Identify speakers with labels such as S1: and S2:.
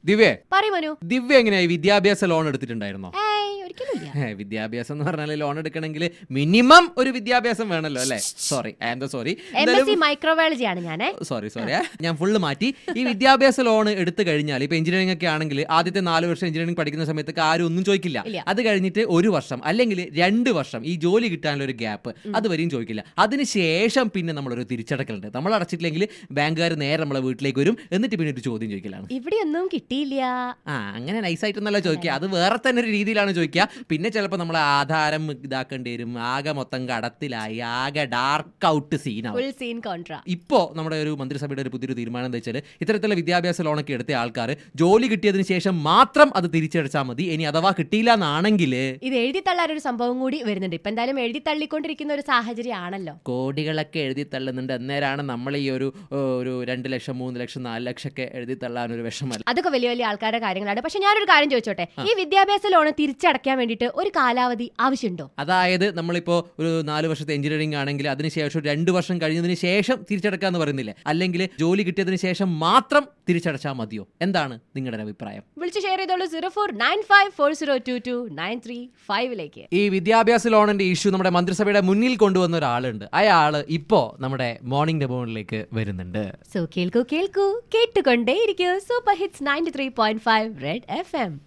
S1: ദിവ്യ
S2: പറയ് മനു
S1: ദിവ്യ എങ്ങനെയായി വിദ്യാഭ്യാസ ലോൺ എടുത്തിട്ടുണ്ടായിരുന്നോ
S2: ഏയ് ഒരിക്കലുമില്ല
S1: ഏ, വിദ്യാഭ്യാസം എന്ന് പറഞ്ഞാൽ ലോൺ എടുക്കണമെങ്കിൽ മിനിമം ഒരു വിദ്യാഭ്യാസം വേണമല്ലോ അല്ലേ sorry I am the sorry
S2: M S C microbiology ആണ് ഞാനേ
S1: സോറി സോറി ഞാൻ ഫുള്ള് മാറ്റി ഈ വിദ്യാഭ്യാസ ലോൺ എടുത്തു കഴിഞ്ഞാൽ ഇപ്പൊ എഞ്ചിനീയറിംഗ് ഒക്കെ ആണെങ്കിൽ ആദ്യത്തെ നാല് വർഷം എഞ്ചിനീയറിംഗ് പഠിക്കുന്ന സമയത്തൊക്കെ ആരും ഒന്നും ചോദിക്കില്ല
S2: ഇല്ല.
S1: അത് കഴിഞ്ഞിട്ട് ഒരു വർഷം അല്ലെങ്കിൽ രണ്ട് വർഷം ഈ ജോലി കിട്ടാനുള്ള ഒരു ഗ്യാപ്പ് അതുവരെയും ചോദിക്കില്ല അതിനുശേഷം പിന്നെ നമ്മളൊരു തിരിച്ചടക്കലുണ്ട് നമ്മൾ അടച്ചിട്ടില്ലെങ്കിൽ ബാങ്കുകാർ നേരെ നമ്മളെ വീട്ടിലേക്ക് വരും എന്നിട്ട് പിന്നെ ഒരു ചോദ്യം ചോദിക്കലാണ്
S2: ഇവിടെയൊന്നും കിട്ടിയില്ല
S1: ആ അങ്ങനെ നൈസായിട്ടൊന്നല്ല ചോദിക്കുക അത് വേറെ തന്നെ ഒരു രീതിയിലാണ് ചോദിക്കുക പിന്നെ ചിലപ്പോൾ നമ്മൾ ആധാരം ഇതാക്കേണ്ടി വരും ആകെ മൊത്തം കടത്തിലായി ആകെ ഡാർക്ക് ഔട്ട് സീനാവും
S2: ഫുൾ സീൻ കോൺട്ര
S1: ഇപ്പോൾ നമ്മുടെ ഒരു മന്ത്രിസഭയുടെ ഒരു പുതിയൊരു തീരുമാനം എന്താ വെച്ചാൽ ഇത്തരത്തിലുള്ള വിദ്യാഭ്യാസ ലോണൊക്കെ എടുത്ത ആൾക്കാർ ജോലി കിട്ടിയതിന് ശേഷം മാത്രം അത് തിരിച്ചടച്ചാൽ മതി ഇനി അഥവാ കിട്ടിയില്ല എന്നാണെങ്കിൽ
S2: ഇത് എഴുതി തള്ളാൻ ഒരു സംഭവം കൂടി വരുന്നുണ്ട് ഇപ്പൊ എന്തായാലും എഴുതി തള്ളിക്കൊണ്ടിരിക്കുന്ന ഒരു സാഹചര്യം ആണല്ലോ
S1: കോടികളൊക്കെ എഴുതി തള്ളുന്നുണ്ട് അന്നേരമാണ് നമ്മൾ ഈ ഒരു ഏ, ഒരു രണ്ട് ലക്ഷം മൂന്ന് ലക്ഷം നാല് ലക്ഷം ഒക്കെ എഴുതി തള്ളാൻ ഒരു വിഷമല്ല
S2: അതൊക്കെ വലിയ വലിയ ആൾക്കാരുടെ കാര്യങ്ങളാണ് പക്ഷെ ഞാനൊരു കാര്യം ചോദിച്ചോട്ടെ ഈ വിദ്യാഭ്യാസ ലോൺ തിരിച്ചടയ്ക്കാൻ വേണ്ടിയിട്ട് ഒരു കാലാവധി ആവശ്യമുണ്ടോ
S1: അതായത് നമ്മളിപ്പോൾ ഒരു നാല് വർഷത്തെ എഞ്ചിനീയറിംഗ് ആണെങ്കിൽ അതിനുശേഷം രണ്ട് വർഷം കഴിഞ്ഞതിന് ശേഷം തിരിച്ചടക്കാന്ന് പറയുന്നില്ലേ അല്ലെങ്കിൽ ജോലി കിട്ടിയതിന് ശേഷം മാത്രം തിരിച്ചടച്ചാൽ മതിയോ എന്താണ് നിങ്ങളുടെ അഭിപ്രായം
S2: വിളിച്ച് ഷെയർ ചെയ്തോളൂ zero four nine five four zero two two nine three ഫൈവിലേക്ക്
S1: ഈ വിദ്യാഭ്യാസ ലോണിന്റെ ഇഷ്യൂ നമ്മുടെ മന്ത്രിസഭയുടെ മുന്നിൽ കൊണ്ടുവന്ന ഒരാളുണ്ട് അയാള് ഇപ്പോ നമ്മുടെ മോർണിംഗ് ഡെബോണിലേക്ക് വരുന്നുണ്ട്
S2: സോ കേൾക്കൂ കേൾക്കൂ കേട്ടുകൊണ്ടേയിരിക്കൂ super hits ninety three point five red F M